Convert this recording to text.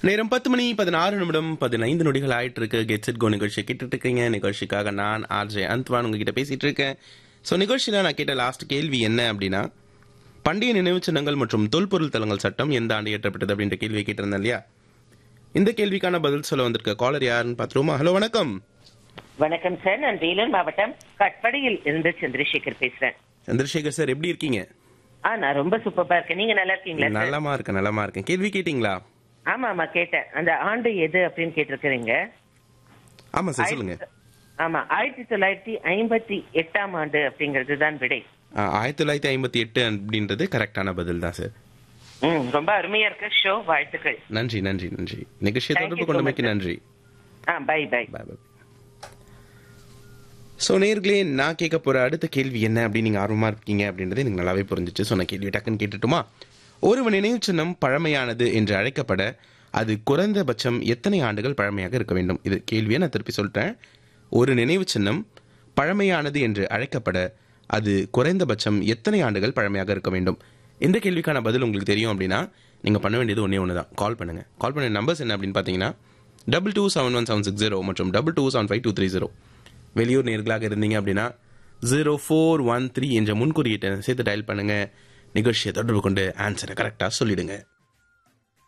நேரம் பத்து மணி பதினாறு நிமிடம் பதினைந்து நொடிகள் ஆயிட்டு இருக்கு கெட் செட் கோ நிகழ்ச்சி கேட்டுட்டு இருக்கீங்க நிகழ்ச்சிக்காக நான் ஆர்ஜே அந்த்வான் உங்ககிட்ட பேசிட்டு இருக்கேன் ஸோ நிகழ்ச்சியில நான் கேட்ட லாஸ்ட் கேள்வி என்ன அப்படின்னா பண்டைய நினைவுச் சின்னங்கள் மற்றும் தொல்பொருள் தலங்கள் சட்டம் எந்த ஆண்டு இயற்றப்பட்டது அப்படின்ற கேள்வியை கேட்டிருந்தேன் இல்லையா இந்த கேள்விக்கான பதில் சொல்ல வந்திருக்க காலர் யாருன்னு பார்த்துருவோமா ஹலோ வணக்கம் வணக்கம் சார் நான் வேலூர் மாவட்டம் கட்படியில் இருந்து சந்திரசேகர் பேசுறேன் சந்திரசேகர் சார் எப்படி இருக்கீங்க ஆ நான் ரொம்ப சூப்பரா இருக்கேன் நீங்க நல்லா இருக்கீங்களா சார் நலமா இருக்கேன் நலமா இருக்கேன் கேள்வி கேட்டிங்களா ஆமா ஆமா கேட்டேன் அந்த ஆண்டு எது அப்படின்னு கேட்டிருக்கிறீங்க ஆமா சார் சொல்லுங்க ஆமா ஆயிரத்தி தொள்ளாயிரத்தி ஐம்பத்தி எட்டாம் ஆண்டு அப்படிங்கிறது தான் விடை ஆ, ஆயிரத்தி தொள்ளாயிரத்தி ஐம்பத்தி எட்டு அப்படின்றது கரெக்டான பதில் தான் சார் ம் ரொம்ப அருமையா இருக்கு ஷோ வாழ்த்துக்கள் நன்றி நன்றி நன்றி நிகழ்ச்சியை Thank you தொடர்பு so கொண்டமைக்கு much, sir. நன்றி ஆ bye bye bye bye so நேர்களே நான் கேட்க போற அடுத்த கேள்வி என்ன அப்படின்னு நீங்க ஆர்வமா இருக்கீங்க அப்படின்றது எனக்கு நல்லாவே புரிஞ்சிச்சு சொன்ன கேள்வி டக்குன்னு கேட்டுட்டுமா ஒரு நினைவு சின்னம் பழமையானது என்று அழைக்கப்பட அது குறைந்தபட்சம் எத்தனை ஆண்டுகள் பழமையாக இருக்க வேண்டும் இது கேள்வியை நான் திருப்பி சொல்லிட்டேன் ஒரு நினைவு சின்னம் பழமையானது என்று அழைக்கப்பட அது குறைந்தபட்சம் எத்தனை ஆண்டுகள் பழமையாக இருக்க வேண்டும் இந்த கேள்விக்கான பதில் உங்களுக்கு தெரியும் அப்படின்னா நீங்க பண்ண வேண்டியது ஒன்றே ஒன்று தான் கால் பண்ணுங்க கால் பண்ண நம்பர்ஸ் என்ன அப்படின்னு பார்த்தீங்கன்னா double two seven one seven six zero மற்றும் double two seven five two three zero வெளியூர் நேர்களாக இருந்தீங்க அப்படின்னா ஜீரோ ஃபோர் ஒன் த்ரீ என்ற முன்குறியீட்டை சேர்த்து டயல் பண்ணுங்க நிகழ்ச்சியை தொடர்பு கொண்டு ஆன்சரை கரெக்டாக சொல்லிடுங்க